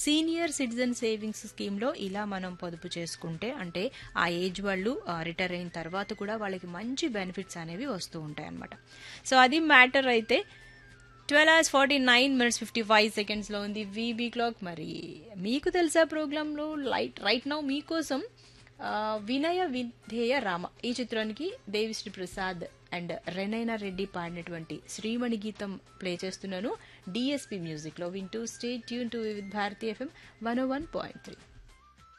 senior citizen savings స్కీమ్లో ఇలా మనం పొదుపు చేసుకుంటే అంటే ఆ ఏజ్ వాళ్ళు రిటైర్ అయిన తర్వాత కూడా వాళ్ళకి మంచి బెనిఫిట్స్ అనేవి వస్తూ ఉంటాయి అన్నమాట సో అది మ్యాటర్ అయితే twelve hours forty nine minutes fifty five సెకండ్స్లో ఉంది వీబీ క్లాక్ మరి మీకు తెలుసా ప్రోగ్రాంలో లైట్ రైట్ నౌ మీకోసం ఆ, వినయ విధేయ రామ ఈ చిత్రానికి దేవిశ్రీ ప్రసాద్ అండ్ రెనైనా రెడ్డి పాడినటువంటి శ్రీమణి గీతం ప్లే చేస్తున్నాను డిఎస్పి మ్యూజిక్లో వింటూ stay tune to with Bharati FM one one point three